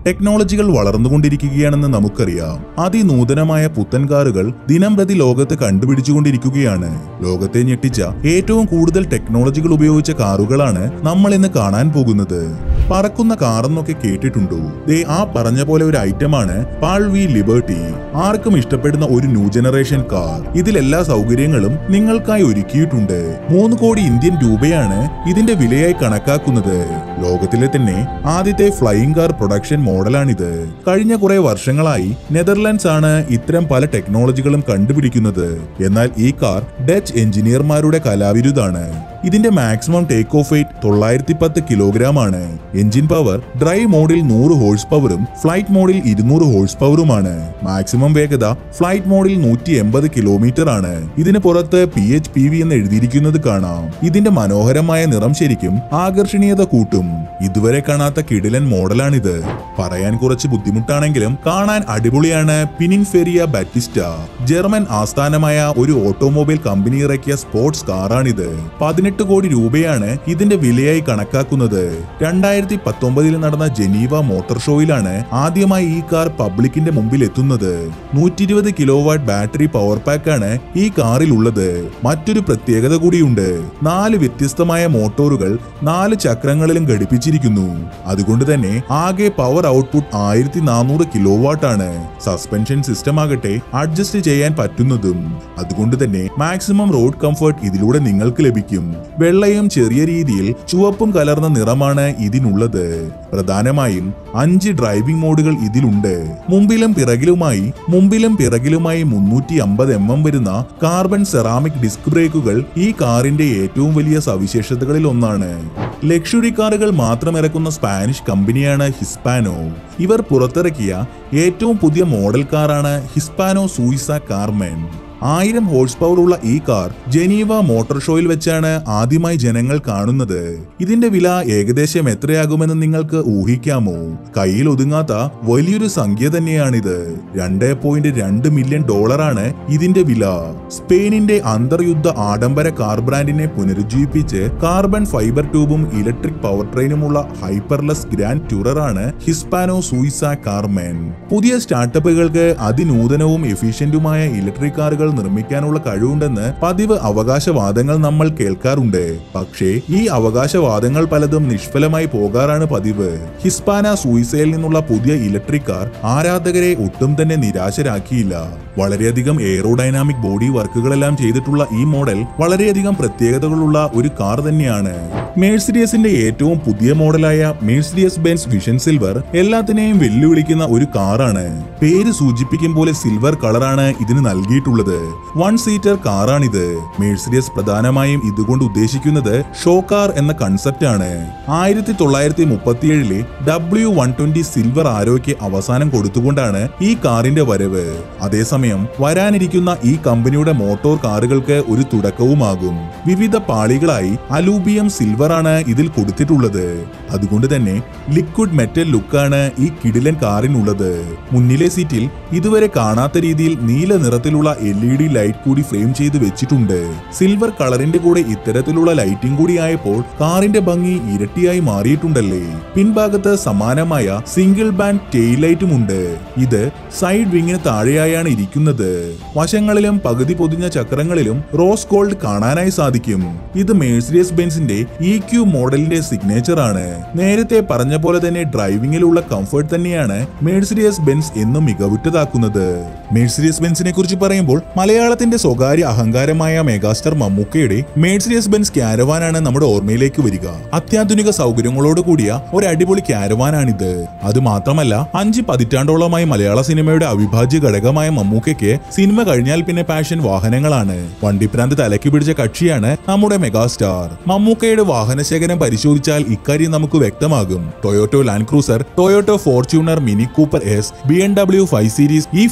ടെക്നോളജികൾ വളർന്നുകൊണ്ടിരിക്കുകയാണെന്ന് നമുക്കറിയാം അതിനൂതനമായ പുത്തൻ കാറുകൾ ദിനം പ്രതി ലോകത്ത് കണ്ടുപിടിച്ചുകൊണ്ടിരിക്കുകയാണ് ലോകത്തെ ഞെട്ടിച്ച ഏറ്റവും കൂടുതൽ ടെക്നോളജികൾ ഉപയോഗിച്ച കാറുകളാണ് നമ്മൾ ഇന്ന് കാണാൻ പോകുന്നത് പറക്കുന്ന കാറെന്നൊക്കെ കേട്ടിട്ടുണ്ടോ ദേ ആ പറഞ്ഞ പോലെ ഒരു ഐറ്റമാണ് പാൾ വി ലിബർട്ടി ആർക്കും ഇഷ്ടപ്പെടുന്ന ഒരു ന്യൂ ജനറേഷൻ കാർ ഇതിലെല്ലാ സൗകര്യങ്ങളും നിങ്ങൾക്കായി ഒരുക്കിയിട്ടുണ്ട് മൂന്ന് കോടി ഇന്ത്യൻ രൂപയാണ് ഇതിന്റെ വിലയായി കണക്കാക്കുന്നത് ലോകത്തിലെ തന്നെ ആദ്യത്തെ ഫ്ലൈയിങ് കാർ പ്രൊഡക്ഷൻ മോഡലാണിത് കഴിഞ്ഞ കുറെ വർഷങ്ങളായി നെതർലാൻഡ്സ് ആണ് ഇത്തരം പല ടെക്നോളജികളും കണ്ടുപിടിക്കുന്നത് എന്നാൽ ഈ കാർ ഡച്ച് എഞ്ചിനീയർമാരുടെ കലാവിരുതാണ് ഇതിന്റെ മാക്സിമം ടേക്ക് ഓഫ് വെയിറ്റ് തൊള്ളായിരത്തി പത്ത് കിലോഗ്രാം ആണ് എഞ്ചിൻ പവർ ഡ്രൈവ് മോഡിൽ നൂറ് ഹോഴ്സ് പവറും ഫ്ലൈറ്റ് മോഡിൽ ഇരുന്നൂറ് ഹോഴ്സ് പവറുമാണ് മാക്സിമം വേഗത ഫ്ലൈറ്റ് മോഡിൽ നൂറ്റി എൺപത് കിലോമീറ്റർ ആണ് ഇതിന് പുറത്ത് പി എച്ച് പി വി എന്ന് എഴുതിയിരിക്കുന്നത് കാണാം ഇതിന്റെ മനോഹരമായ നിറം ശരിക്കും ആകർഷണീയത കൂട്ടും ഇതുവരെ കാണാത്ത കിടിലൻ മോഡലാണിത് പറയാൻ കുറച്ച് ബുദ്ധിമുട്ടാണെങ്കിലും കാണാൻ അടിപൊളിയാണ് പിനിൻഫെറിയ ബാറ്റിസ്റ്റ ജർമ്മൻ ആസ്ഥാനമായ ഒരു ഓട്ടോമൊബൈൽ കമ്പനി ഇറക്കിയ സ്പോർട്സ് കാറാണിത് പതിനെട്ട് കോടി രൂപയാണ് ഇതിന്റെ വിലയായി കണക്കാക്കുന്നത് രണ്ടായിരത്തി പത്തൊമ്പതിൽ നടന്ന ജനീവ മോട്ടോർ ഷോയിലാണ് ആദ്യമായി ഈ കാർ പബ്ലിക്കിന്റെ മുമ്പിൽ എത്തുന്നത് നൂറ്റി ഇരുപത് കിലോ വാട്ട് ബാറ്ററി പവർ പാക്കാണ് ഈ കാറിൽ ഉള്ളത് മറ്റൊരു പ്രത്യേകത കൂടിയുണ്ട് നാല് വ്യത്യസ്തമായ മോട്ടോറുകൾ നാല് ചക്രങ്ങളിലും ഘടിപ്പിച്ചിരിക്കുന്നു അതുകൊണ്ട് തന്നെ ആകെ പവർ ഔട്ട്പുട്ട് ആയിരത്തി നാനൂറ് കിലോ വാട്ടാണ് സസ്പെൻഷൻ സിസ്റ്റം ആകട്ടെ അഡ്ജസ്റ്റ് ചെയ്യാൻ പറ്റുന്നതും അതുകൊണ്ട് തന്നെ മാക്സിമം റോഡ് കംഫർട്ട് ഇതിലൂടെ നിങ്ങൾക്ക് ലഭിക്കും വെള്ളയും ചെറിയ രീതിയിൽ ചുവപ്പും കലർന്ന നിറമാണ് ഇതിനുള്ളത് പ്രധാനമായും അഞ്ച് ഡ്രൈവിംഗ് മോഡുകൾ ഇതിലുണ്ട് മുമ്പിലും പിറകിലുമായി മുമ്പിലും പിറകിലുമായി മുന്നൂറ്റി അമ്പത് എം എം വരുന്ന കാർബൺ സെറാമിക് ഡിസ്ക് ബ്രേക്കുകൾ ഈ കാറിന്റെ ഏറ്റവും വലിയ സവിശേഷതകളിൽ ഒന്നാണ് ലക്ഷറി കാറുകൾ മാത്രം ഇറക്കുന്ന സ്പാനിഷ് കമ്പനിയാണ് ഹിസ്പാനോ ഇവർ പുറത്തിറക്കിയ ഏറ്റവും പുതിയ മോഡൽ കാറാണ് ഹിസ്പാനോ സൂയിസ കാർമെൻ ആയിരം ഹോഴ്സ് പവർ ഉള്ള ഈ കാർ ജനീവ മോട്ടോർ ഷോയിൽ വെച്ചാണ് ആദ്യമായി ജനങ്ങൾ കാണുന്നത് ഇതിന്റെ വില ഏകദേശം എത്രയാകുമെന്ന് നിങ്ങൾക്ക് ഊഹിക്കാമോ കയ്യിൽ ഒതുങ്ങാത്ത വലിയൊരു സംഖ്യ തന്നെയാണിത് രണ്ട് പോയിന്റ് രണ്ട് മില്യൺ ഡോളറാണ് ഇതിന്റെ വില സ്പെയിനിന്റെ അന്തർയുദ്ധ ആഡംബര കാർ ബ്രാൻഡിനെ പുനരുജ്ജീവിപ്പിച്ച് കാർബൺ ഫൈബർ ട്യൂബും ഇലക്ട്രിക് പവർ ട്രെയിനുമുള്ള ഹൈപ്പർലെസ് ഗ്രാൻഡ് ടൂററാണ് ഹിസ്പാനോ സൂയിസ കാർമെൻ പുതിയ സ്റ്റാർട്ടപ്പുകൾക്ക് അതിനൂതനവും എഫിഷ്യന്റുമായ ഇലക്ട്രിക് കാറുകൾ നിർമ്മിക്കാനുള്ള കഴിവുണ്ടെന്ന് പതിവ് അവകാശവാദങ്ങൾ നമ്മൾ കേൾക്കാറുണ്ട് പക്ഷേ ഈ അവകാശവാദങ്ങൾ പലതും നിഷ്ഫലമായി പോകാറാണ് പതിവ് ഹിസ്പാന സൂയിസയിൽ നിന്നുള്ള പുതിയ ഇലക്ട്രിക് കാർ ആരാധകരെ ഒട്ടും തന്നെ നിരാശരാക്കിയില്ല വളരെയധികം എയറോഡൈനാമിക് ബോഡി വർക്കുകളെല്ലാം ചെയ്തിട്ടുള്ള ഈ മോഡൽ വളരെയധികം പ്രത്യേകതകളുള്ള ഒരു കാർ തന്നെയാണ് മേഴ്സിഡിയസിന്റെ ഏറ്റവും പുതിയ മോഡലായ മേഴ്സിഡിയസ് ബെൻസ് വിഷൻ സിൽവർ എല്ലാത്തിനെയും വെല്ലുവിളിക്കുന്ന ഒരു കാറാണ് പേര് സൂചിപ്പിക്കും പോലെ സിൽവർ കളറാണ് ഇതിന് നൽകിയിട്ടുള്ളത് വൺ സീറ്റർ കാറാണിത് മേഴ്സിഡിയസ് പ്രധാനമായും ഇതുകൊണ്ട് ഉദ്ദേശിക്കുന്നത് ഷോ കാർ എന്ന കൺസെപ്റ്റ് ആണ് ആയിരത്തി തൊള്ളായിരത്തി മുപ്പത്തിയേഴിലെ ഡബ്ല്യു വൺ ട്വന്റി സിൽവർ ആരോയ്ക്ക് അവസാനം കൊടുത്തുകൊണ്ടാണ് ഈ കാറിന്റെ വരവ് അതേസമയം വരാനിരിക്കുന്ന ഈ കമ്പനിയുടെ മോട്ടോർ കാറുകൾക്ക് ഒരു തുടക്കവുമാകും വിവിധ പാളികളായി അലൂബിയം സിൽവർ ആണ് ഇതിൽ കൊടുത്തിട്ടുള്ളത് അതുകൊണ്ട് തന്നെ ലിക്വിഡ് മെറ്റൽ ലുക്കാണ് ഈ കിടിലൻ കാറിനുള്ളത് മുന്നിലെ സീറ്റിൽ ഇതുവരെ കാണാത്ത രീതിയിൽ നീല നിറത്തിലുള്ള എൽ ഇ ഡി ലൈറ്റ് കൂടി ഫ്രെയിം ചെയ്ത് വെച്ചിട്ടുണ്ട് സിൽവർ കളറിന്റെ കൂടെ ഇത്തരത്തിലുള്ള ലൈറ്റിംഗ് കൂടി ആയപ്പോൾ കാറിന്റെ ഭംഗി ഇരട്ടിയായി മാറിയിട്ടുണ്ടല്ലേ പിൻഭാഗത്ത് സമാനമായ സിംഗിൾ ബാൻഡ് ടെയിൽ ലൈറ്റും ഉണ്ട് ഇത് സൈഡ് വിങ്ങിന് താഴെയായാണ് ഇരിക്കുന്നത് വശങ്ങളിലും പകുതി പൊതിഞ്ഞ ചക്രങ്ങളിലും റോസ് ഗോൾഡ് കാണാനായി സാധിക്കും ഇത് മേഴ്സിഡിയസ് ബെൻസിന്റെ ഇ ക്യു മോഡലിന്റെ സിഗ്നേച്ചർ ആണ് നേരത്തെ പറഞ്ഞ പോലെ തന്നെ ഡ്രൈവിംഗിലുള്ള കംഫർട്ട് തന്നെയാണ് മേഴ്സിഡിയസ് ബെൻസ് എന്നും മികവുറ്റതാക്കുന്നത് മേഴ്സിഡിയസ് ബെൻസിനെ കുറിച്ച് പറയുമ്പോൾ മലയാളത്തിന്റെ സ്വകാര്യ അഹങ്കാരമായ മെഗാസ്റ്റാർ മമ്മൂക്കയുടെ മേഴ്സിഡിയസ് ബെൻസ് ക്യാരവാനാണ് നമ്മുടെ ഓർമ്മയിലേക്ക് വരിക അത്യാധുനിക സൗകര്യങ്ങളോട് കൂടിയ ഒരു അടിപൊളി ക്യാരവാനാണിത് അത് മാത്രമല്ല അഞ്ച് പതിറ്റാണ്ടോളമായി മലയാള സിനിമയുടെ അവിഭാജ്യ ഘടകമായ മമ്മൂക്കയ്ക്ക് സിനിമ കഴിഞ്ഞാൽ പിന്നെ പാഷൻ വാഹനങ്ങളാണ് വണ്ടിപ്രാന്ത് തലയ്ക്ക് പിടിച്ച കക്ഷിയാണ് നമ്മുടെ മെഗാസ്റ്റാർ മമ്മൂക്കയുടെ വാഹനശേഖരം പരിശോധിച്ചാൽ ഇക്കാര്യം നമുക്ക് വ്യക്തമാകും Toyota Land Cruiser Toyota Fortuner Mini Cooper S B M W five series E forty six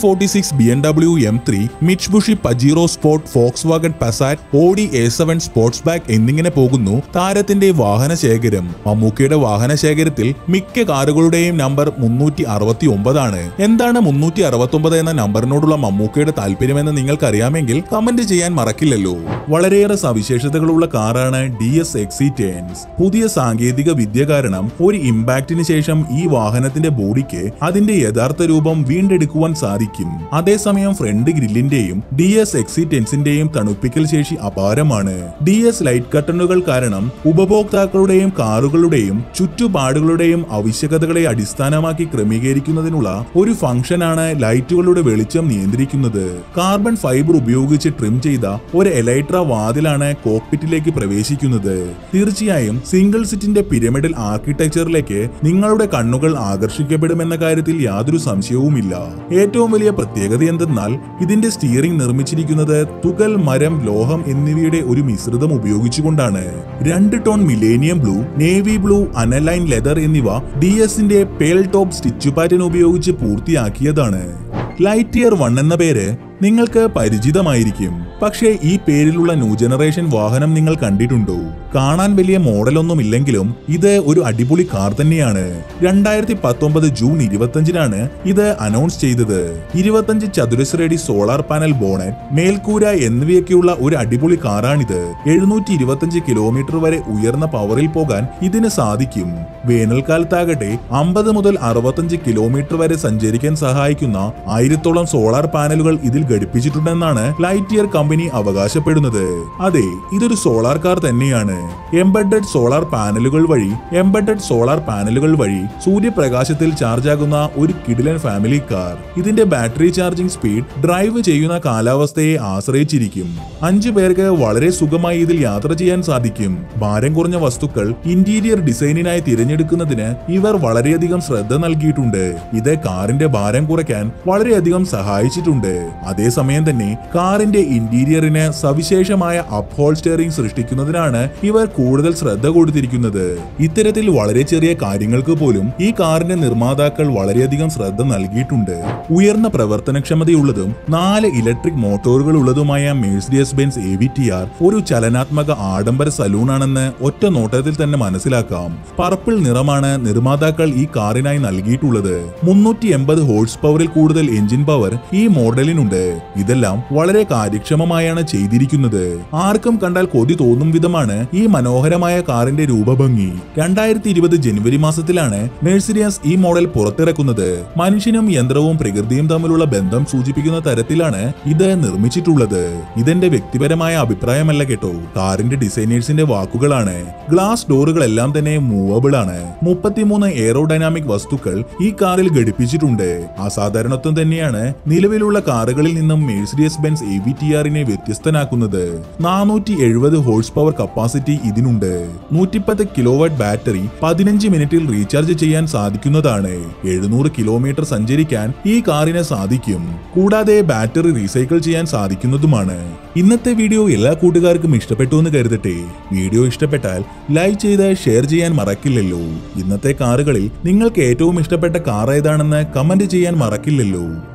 Benz B N W M three Mitsubishi Pajero sport Volkswagen Passat Audi A seven Sportback എന്നിങ്ങനെ പോകുന്നു താരത്തിന്റെ വാഹന ശേഖരം മമ്മൂക്കയുടെ വാഹന ശേഖരത്തിൽ മിക്ക കാറുകളുടെയും number മുന്നൂറ്റി അറുപത്തി ഒമ്പതാണ് എന്താണ് മുന്നൂറ്റി അറുപത്തി ഒമ്പത് എന്ന നമ്പറിനോടുള്ള മമ്മൂക്കയുടെ താല്പര്യമെന്ന് നിങ്ങൾക്കറിയാമെങ്കിൽ കമന്റ് ചെയ്യാൻ മറക്കില്ലല്ലോ വളരെയേറെ സവിശേഷതകളുള്ള കാറാണ് ഡി എസ് എക്സി ടെൻസ് പുതിയ സാങ്കേതിക വിദ്യ കാരണം ഒരു ഇമ്പാക്റ്റിന് ശേഷം ഈ വാഹനത്തിന്റെ ബോഡിക്ക് അതിന്റെ യഥാർത്ഥ രൂപം വീണ്ടെടുക്കുവാൻ സാധിക്കും അതേസമയം ഫ്രണ്ട് ഗ്രില്ലിന്റെയും ഡി എസ് എക്സി ടെൻസിന്റെയും തണുപ്പിക്കൽ ശേഷി അപാരമാണ് ഡി എസ് ലൈറ്റ് കട്ടണുകൾ കാരണം ഉപഭോക്താക്കളുടെയും കാറുകളുടെയും ചുറ്റുപാടുകളുടെയും ആവശ്യകതകളെ അടിസ്ഥാനമാക്കി ക്രമീകരിക്കുന്നതിനുള്ള ഒരു ഫംഗ്ഷനാണ് ലൈറ്റുകളുടെ വെളിച്ചം നിയന്ത്രിക്കുന്നത് കാർബൺ ഫൈബർ ഉപയോഗിച്ച് ട്രിം ചെയ്ത ഒരു എലൈട്ര വാതിലാണ് കോക്പിറ്റിലേക്ക് പ്രവേശിക്കുന്നത് തീർച്ചയായും സിംഗിൾ സിറ്റിന്റെ പിരമിഡൽ ആർക്കിടെക്ചറിലേക്ക് നിങ്ങളുടെ കണ്ണുകൾ ആകർഷിക്കപ്പെടുമെന്ന കാര്യത്തിൽ യാതൊരു സംശയവുമില്ല ഏറ്റവും വലിയ പ്രത്യേകത എന്തെന്നാൽ ഇതിന്റെ സ്റ്റിയറിംഗ് നിർമ്മിച്ചിരിക്കുന്നത് തുകൽ മരം ലോഹം എന്നിവയുടെ ഒരു മിശ്രിതം ഉപയോഗിച്ചുകൊണ്ടാണ് രണ്ട് tone millennium blue navy blue aniline leather എന്നിവ ഡി എസിന്റെ പേൽ ടോപ്പ് സ്റ്റിച്ച് പാറ്റേൺ ഉപയോഗിച്ച് പൂർത്തിയാക്കിയതാണ് ലൈറ്റിയർ വൺ എന്ന പേര് നിങ്ങൾക്ക് പരിചിതമായിരിക്കും പക്ഷേ ഈ പേരിലുള്ള ന്യൂ ജനറേഷൻ വാഹനം നിങ്ങൾ കണ്ടിട്ടുണ്ടോ കാണാൻ വലിയ മോഡലൊന്നുമില്ലെങ്കിലും ഇത് ഒരു അടിപൊളി കാർ തന്നെയാണ് രണ്ടായിരത്തി പത്തൊമ്പത് ജൂൺ ഇരുപത്തഞ്ചിനാണ് ഇത് അനൗൺസ് ചെയ്തത് ഇരുപത്തഞ്ച് ചതുരശ്രയടി സോളാർ പാനൽ ബോണറ്റ് മേൽക്കൂര എന്നിവയൊക്കെയുള്ള ഒരു അടിപൊളി കാറാണിത് എഴുന്നൂറ്റി ഇരുപത്തഞ്ച് കിലോമീറ്റർ വരെ ഉയർന്ന പവറിൽ പോകാൻ ഇതിന് സാധിക്കും വേനൽക്കാലത്താകട്ടെ അമ്പത് മുതൽ അറുപത്തഞ്ച് കിലോമീറ്റർ വരെ സഞ്ചരിക്കാൻ സഹായിക്കുന്ന ആയിരത്തോളം സോളാർ പാനലുകൾ ഇതിൽ ഘടിപ്പിച്ചിട്ടുണ്ടെന്നാണ് ലൈറ്റിയർ കമ്പനി അവകാശപ്പെടുന്നത് അതെ ഇതൊരു സോളാർ കാർ തന്നെയാണ് എംബഡഡ് സോളാർ പാനലുകൾ വഴി എംബഡഡ് സോളാർ പാനലുകൾ വഴി സൂര്യപ്രകാശത്തിൽ ചാർജ് ആകുന്ന ഒരു കിഡിലൻ ഫാമിലി കാർ ഇതിന്റെ ബാറ്ററി ചാർജിംഗ് സ്പീഡ് ഡ്രൈവ് ചെയ്യുന്ന കാലാവസ്ഥയെ ആശ്രയിച്ചിരിക്കും അഞ്ചു പേർക്ക് വളരെ സുഖമായി ഇതിൽ യാത്ര ചെയ്യാൻ സാധിക്കും ഭാരം കുറഞ്ഞ വസ്തുക്കൾ ഇന്റീരിയർ ഡിസൈനിനായി തിരഞ്ഞെടുക്കുന്നതിന് ഇവർ വളരെയധികം ശ്രദ്ധ നൽകിയിട്ടുണ്ട് ഇത് കാറിന്റെ ഭാരം കുറയ്ക്കാൻ വളരെയധികം സഹായിച്ചിട്ടുണ്ട് അതേസമയം തന്നെ കാറിന്റെ ഇന്റീരിയറിന് സവിശേഷമായ അപ്ഹോൾ സ്റ്റിയറിംഗ് സൃഷ്ടിക്കുന്നതിനാണ് ഇവർ കൂടുതൽ ശ്രദ്ധ കൊടുത്തിരിക്കുന്നത് ഇത്തരത്തിൽ വളരെ ചെറിയ കാര്യങ്ങൾക്ക് പോലും ഈ കാറിന്റെ നിർമ്മാതാക്കൾ വളരെയധികം ശ്രദ്ധ നൽകിയിട്ടുണ്ട് ഉയർന്ന പ്രവർത്തനക്ഷമതയുള്ളതും നാല് ഇലക്ട്രിക് മോട്ടോറുകൾ ഉള്ളതുമായ Mercedes Benz A V T R ഒരു ചലനാത്മക ആഡംബര സലൂണാണെന്ന് ഒറ്റ നോട്ടത്തിൽ തന്നെ മനസ്സിലാക്കാം പർപ്പിൾ നിറമാണ് നിർമ്മാതാക്കൾ ഈ കാറിനായി നൽകിയിട്ടുള്ളത് മുന്നൂറ്റി എൺപത് ഹോഴ്സ് പവറിൽ കൂടുതൽ എഞ്ചിൻ പവർ ഈ മോഡലിനുണ്ട് ഇതെല്ലാം വളരെ കാര്യക്ഷമമായാണ് ചെയ്തിരിക്കുന്നത് ആർക്കും കണ്ടാൽ കൊതി തോന്നും വിധമാണ് ഈ മനോഹരമായ കാറിന്റെ രൂപഭംഗി രണ്ടായിരത്തി ഇരുപത് ജനുവരി മാസത്തിലാണ് മേഴ്സിഡിയസ് ഈ മോഡൽ പുറത്തിറക്കുന്നത് മനുഷ്യനും യന്ത്രവും പ്രകൃതിയും തമ്മിലുള്ള ബന്ധം സൂചിപ്പിക്കുന്ന തരത്തിലാണ് ഇത് നിർമ്മിച്ചിട്ടുള്ളത് ഇതെന്റെ വ്യക്തിപരമായ അഭിപ്രായമല്ല കേട്ടോ കാറിന്റെ ഡിസൈനേഴ്സിന്റെ വാക്കുകളാണ് ഗ്ലാസ് ഡോറുകളെല്ലാം തന്നെ മൂവബിൾ ആണ് മുപ്പത്തിമൂന്ന് എയറോഡൈനാമിക് വസ്തുക്കൾ ഈ കാറിൽ ഘടിപ്പിച്ചിട്ടുണ്ട് അസാധാരണത്വം തന്നെയാണ് നിലവിലുള്ള കാറുകളിൽ നിന്നും Mercedes Benz A V T ആറിനെ വ്യത്യസ്തനാക്കുന്നത് നാനൂറ്റി എഴുപത് ഹോഴ്സ് പവർ കപ്പാസിറ്റി ഇതിനുണ്ട് നൂറ്റിപ്പത്ത് കിലോവാട്ട് ബാറ്ററി പതിനഞ്ച് മിനിറ്റിൽ റീചാർജ് ചെയ്യാൻ സാധിക്കുന്നതാണ് എഴുന്നൂറ് കിലോമീറ്റർ സഞ്ചരിക്കാൻ ഈ കാറിന് സാധിക്കും കൂടാതെ ബാറ്ററി റീസൈക്കിൾ ചെയ്യാൻ സാധിക്കുന്നതുമാണ് ഇന്നത്തെ വീഡിയോ എല്ലാ കൂട്ടുകാർക്കും ഇഷ്ടപ്പെട്ടു എന്ന് കരുതട്ടെ വീഡിയോ ഇഷ്ടപ്പെട്ടാൽ ലൈക്ക് ചെയ്ത് ഷെയർ ചെയ്യാൻ മറക്കില്ലല്ലോ ഇന്നത്തെ കാറുകളിൽ നിങ്ങൾക്ക് ഏറ്റവും ഇഷ്ടപ്പെട്ട കാർ ഏതാണെന്ന് കമന്റ് ചെയ്യാൻ മറക്കില്ലല്ലോ